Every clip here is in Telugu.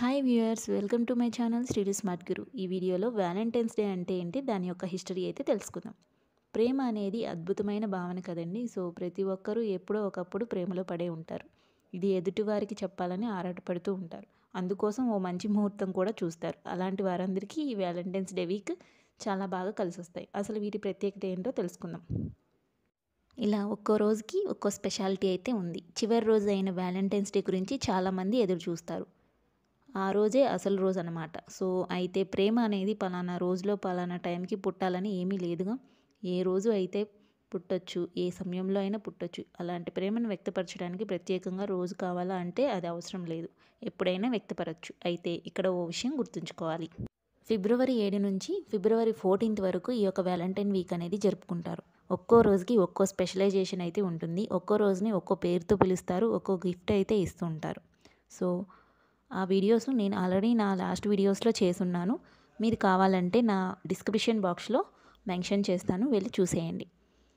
hi viewers welcome to my channel శ్రీడు స్మార్ట్ గురు ఈ వీడియోలో వ్యాలంటైన్స్ డే అంటే ఏంటి దాని యొక్క హిస్టరీ అయితే తెలుసుకుందాం ప్రేమ అనేది అద్భుతమైన భావన కదండి సో ప్రతి ఒక్కరూ ఎప్పుడో ఒకప్పుడు ప్రేమలో పడే ఉంటారు ఇది ఎదుటివారికి చెప్పాలని ఆరాటపడుతూ ఉంటారు అందుకోసం ఓ మంచి ముహూర్తం కూడా చూస్తారు అలాంటి వారందరికీ ఈ వ్యాలంటైన్స్ డే వీక్ చాలా బాగా కలిసి వస్తాయి అసలు వీటి ప్రత్యేకత ఏంటో తెలుసుకుందాం ఇలా ఒక్కో రోజుకి ఒక్కో స్పెషాలిటీ అయితే ఉంది చివరి రోజు అయిన వ్యాలంటైన్స్ డే గురించి చాలామంది ఎదురు చూస్తారు ఆ రోజే అసలు రోజు అనమాట సో అయితే ప్రేమ అనేది పలానా రోజులో పలానా టైంకి పుట్టాలని ఏమీ లేదుగా ఏ రోజు అయితే పుట్టొచ్చు ఏ సమయంలో అయినా పుట్టొచ్చు అలాంటి ప్రేమను వ్యక్తపరచడానికి ప్రత్యేకంగా రోజు కావాలా అంటే అది అవసరం లేదు ఎప్పుడైనా వ్యక్తపరచు అయితే ఇక్కడ ఓ విషయం గుర్తుంచుకోవాలి ఫిబ్రవరి ఏడు నుంచి ఫిబ్రవరి ఫోర్టీన్త్ వరకు ఈ యొక్క వ్యాలంటైన్ వీక్ అనేది జరుపుకుంటారు ఒక్కో రోజుకి ఒక్కో స్పెషలైజేషన్ అయితే ఉంటుంది ఒక్కో రోజుని ఒక్కో పేరుతో పిలుస్తారు ఒక్కో గిఫ్ట్ అయితే ఇస్తూ ఉంటారు సో ఆ వీడియోస్ నేను ఆల్రెడీ నా లాస్ట్ వీడియోస్లో చేసున్నాను మీరు కావాలంటే నా డిస్క్రిప్షన్ బాక్స్లో మెన్షన్ చేస్తాను వెళ్ళి చూసేయండి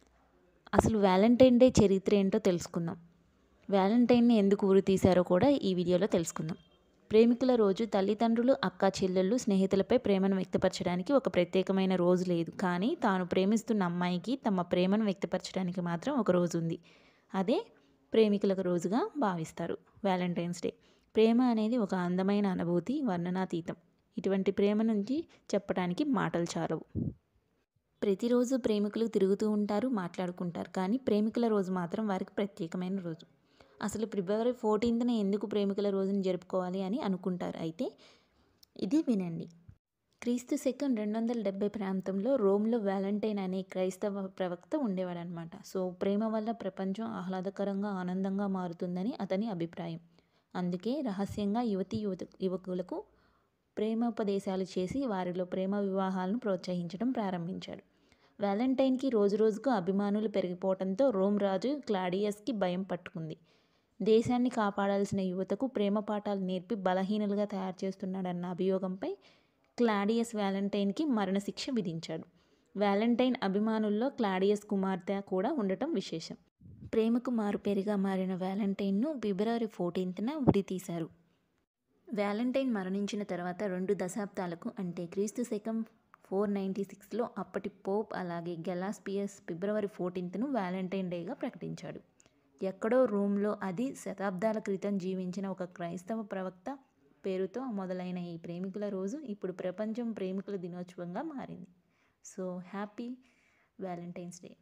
అసలు వ్యాలంటైన్ డే చరిత్ర ఏంటో తెలుసుకుందాం వ్యాలంటైన్ని ఎందుకు ఊరు తీశారో కూడా ఈ వీడియోలో తెలుసుకుందాం ప్రేమికుల రోజు తల్లిదండ్రులు అక్క చెల్లెళ్ళు స్నేహితులపై ప్రేమను వ్యక్తపరచడానికి ఒక ప్రత్యేకమైన రోజు లేదు కానీ తాను ప్రేమిస్తున్న అమ్మాయికి తమ ప్రేమను వ్యక్తపరచడానికి మాత్రం ఒక రోజు ఉంది అదే ప్రేమికులకు రోజుగా భావిస్తారు వ్యాలంటైన్స్ డే ప్రేమ అనేది ఒక అందమైన అనుభూతి వర్ణనాతీతం ఇటువంటి ప్రేమ నుంచి చెప్పడానికి మాటలు చాలవు ప్రతిరోజు ప్రేమికులు తిరుగుతూ ఉంటారు మాట్లాడుకుంటారు కానీ ప్రేమికుల రోజు మాత్రం వారికి ప్రత్యేకమైన రోజు అసలు ఫిబ్రవరి ఫోర్టీన్త్న ఎందుకు ప్రేమికుల రోజుని జరుపుకోవాలి అని అనుకుంటారు అయితే ఇది వినండి క్రీస్తు శకం రెండు వందల డెబ్బై ప్రాంతంలో రోమ్లో వ్యాలంటైన్ అనే క్రైస్తవ ప్రవక్త ఉండేవాడనమాట సో ప్రేమ వల్ల ప్రపంచం ఆహ్లాదకరంగా ఆనందంగా మారుతుందని అతని అభిప్రాయం అందుకే రహస్యంగా యువతి యువత యువకులకు ప్రేమోపదేశాలు చేసి వారిలో ప్రేమ వివాహాలను ప్రోత్సహించడం ప్రారంభించాడు వ్యాలంటైన్కి రోజు రోజుకు అభిమానులు పెరిగిపోవడంతో రోమ్ రాజు క్లాడియస్కి భయం పట్టుకుంది దేశాన్ని కాపాడాల్సిన యువతకు ప్రేమ పాఠాలు నేర్పి బలహీనులుగా తయారు చేస్తున్నాడన్న అభియోగంపై క్లాడియస్ వ్యాలంటైన్కి మరణశిక్ష విధించాడు వ్యాలంటైన్ అభిమానుల్లో క్లాడియస్ కుమార్తె కూడా ఉండటం విశేషం ప్రేమకు మారుపేరుగా మారిన వ్యాలంటైన్ను ఫిబ్రవరి ఫోర్టీన్త్న ఉరితీశారు వ్యాలంటైన్ మరణించిన తర్వాత రెండు దశాబ్దాలకు అంటే క్రీస్తు శకం ఫోర్ నైంటీ సిక్స్లో అప్పటి పోప్ అలాగే గెలాస్పియస్ ఫిబ్రవరి ఫోర్టీన్త్ను వ్యాలంటైన్ డేగా ప్రకటించాడు ఎక్కడో రోమ్లో అది శతాబ్దాల క్రితం జీవించిన ఒక క్రైస్తవ ప్రవక్త పేరుతో మొదలైన ఈ ప్రేమికుల రోజు ఇప్పుడు ప్రపంచం ప్రేమికుల దినోత్సవంగా మారింది సో హ్యాపీ వ్యాలంటైన్స్ డే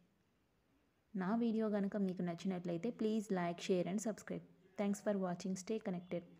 నా వీడియో కనుక మీకు నచ్చినట్లయితే please like share and subscribe thanks for watching stay connected